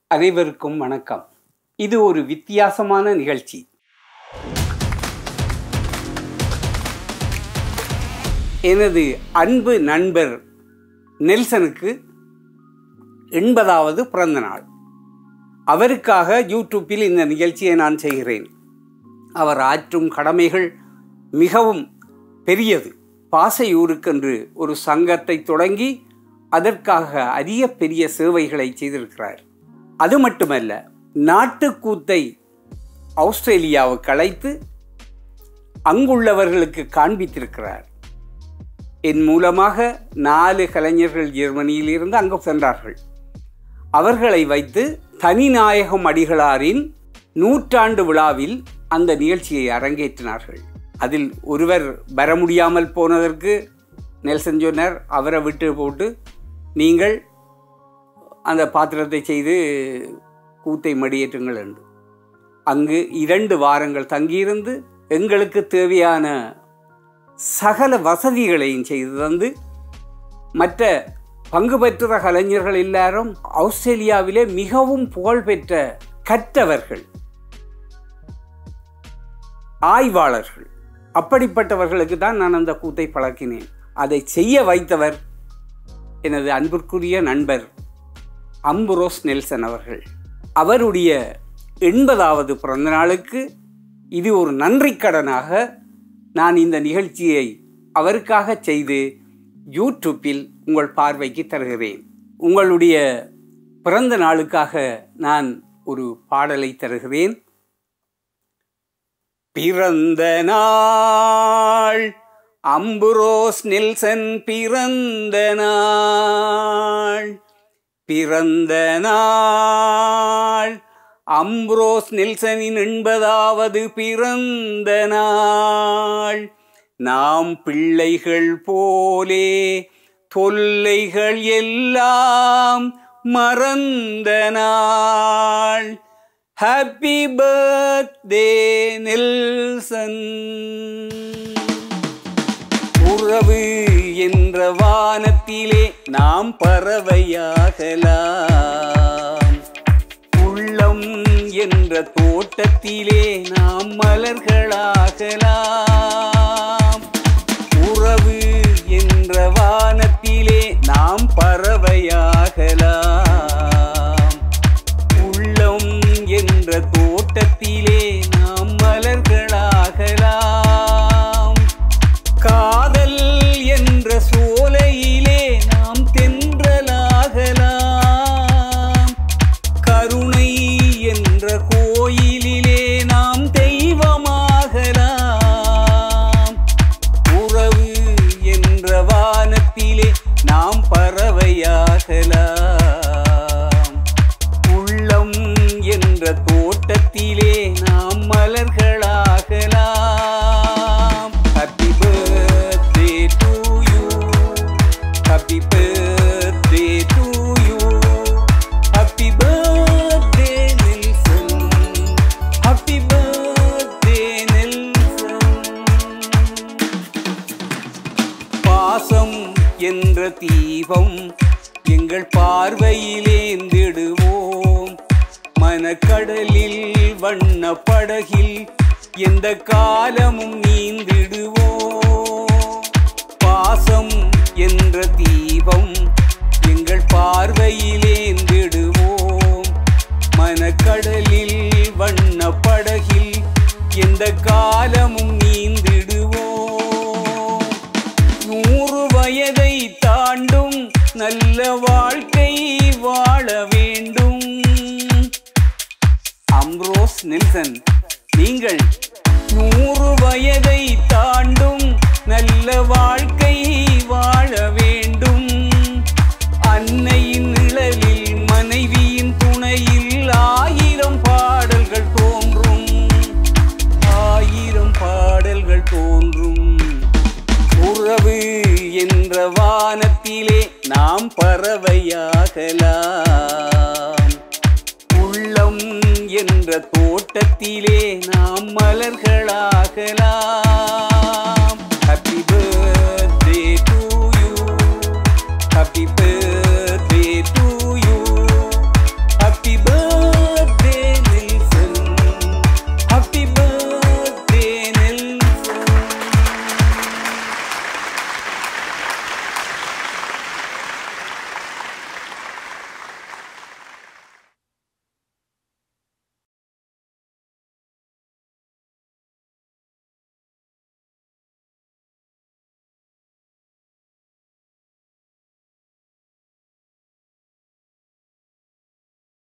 அனைவருக்கும் வணக்கம் இது ஒரு வித்தியாசமான நிகழ்ச்சி எனது அன்பு நண்பர் நெல்சனுக்கு எண்பதாவது பிறந்த நாள் அவருக்காக யூடியூப்பில் இந்த நிகழ்ச்சியை நான் செய்கிறேன் அவர் ஆற்றும் கடமைகள் மிகவும் பெரியது பாசையூருக்கென்று ஒரு சங்கத்தை தொடங்கி அதற்காக அரிய பெரிய சேவைகளை செய்திருக்கிறார் அது மட்டுமல்ல நாட்டுக்கூத்தை ஆஸ்திரேலியாவுக்கு அழைத்து அங்குள்ளவர்களுக்கு காண்பித்திருக்கிறார் என் மூலமாக நாலு கலைஞர்கள் ஜெர்மனியில் இருந்து அங்கு சென்றார்கள் அவர்களை வைத்து தனிநாயகம் அடிகளாரின் நூற்றாண்டு விழாவில் அந்த நிகழ்ச்சியை அரங்கேற்றினார்கள் அதில் ஒருவர் வர முடியாமல் போனதற்கு நெல்சன் சொன்னார் அவரை விட்டு போட்டு நீங்கள் அந்த பாத்திரத்தை செய்து கூத்தை மடியேற்றுங்கள் என்று அங்கு இரண்டு வாரங்கள் தங்கியிருந்து எங்களுக்கு தேவையான சகல வசதிகளையும் செய்து தந்து மற்ற பங்கு பெற்ற கலைஞர்கள் எல்லாரும் ஆஸ்திரேலியாவிலே மிகவும் புகழ்பெற்ற கற்றவர்கள் ஆய்வாளர்கள் அப்படிப்பட்டவர்களுக்கு தான் நான் அந்த கூத்தை பழக்கினேன் அதை செய்ய வைத்தவர் எனது அன்பிற்குரிய நண்பர் அம்புரோஸ் நெல்சன் அவர்கள் அவருடைய எண்பதாவது பிறந்த நாளுக்கு இது ஒரு நன்றி கடனாக நான் இந்த நிகழ்ச்சியை அவருக்காக செய்து யூடியூப்பில் உங்கள் பார்வைக்கு தருகிறேன் உங்களுடைய பிறந்த நாளுக்காக நான் ஒரு பாடலை தருகிறேன் பிறந்த நாள் அம்புரோஸ் நெல்சன் பிறந்த நாள் பிறந்த நாள் அம்ப்ரோஸ் நெல்சனின் எண்பதாவது பிறந்த நாள் நாம் பிள்ளைகள் போலே தொல்லைகள் எல்லாம் மறந்த நாள் ஹாப்பி பர்த்டே நெல்சன் உறவு என்ற வானத்திலே நாம் பறவையாகலாம் உள்ளம் என்ற தோட்டத்திலே நாம் மலர்களாகலாம் உறவு என்ற வானத்திலே நாம் பறவையாகலாம் உள்ளம் என்ற தோட்டத்திலே நாம் மலர்களாகலாம் காதல் என்ற சோலையிலே நாம் தென்றலாகலாம் கருணை என்ற கோயிலிலே நாம் தெய்வமாகலாம் உறவு என்ற வானத்திலே நாம் பறவையாகலாம் உள்ளம் என்ற தோட்டத்திலே நாம் மலர்களாகலாம் happy birthday to you happy birthday to you happy birthday Nelson happy birthday Nelson பாசம் என்ற தீபம் எங்கள் பார்வையிலேந்திடுவோம் மனக்கடலில் வண்ண படகில் எந்த காலமும் நீந்திடுவோம் பாசம் என்ற தீபம் எங்கள் பார்வையிலேந்திடுவோம் மனக்கடலில் வண்ண படகில் எந்த காலமும் நீந்திடுவோம் நூறு வயதை தாண்டும் நல்ல வாழ்க்கை வாழ வேண்டும் அம்ரோஸ் நெல்சன் நீங்கள் நூறு வயதை தாண்டும் நல்ல வாழ்க்கை வாழ வேண்டும் அன்னையின் நிழலில் மனைவியின் துணையில் ஆயிரம் பாடல்கள் தோன்றும் ஆயிரம் பாடல்கள் தோன்றும் உறவு என்ற வானத்திலே நாம் பறவையாகலாம் உள்ளம் என்ற தோட்டத்திலே நாம் மலர்களாகலாம்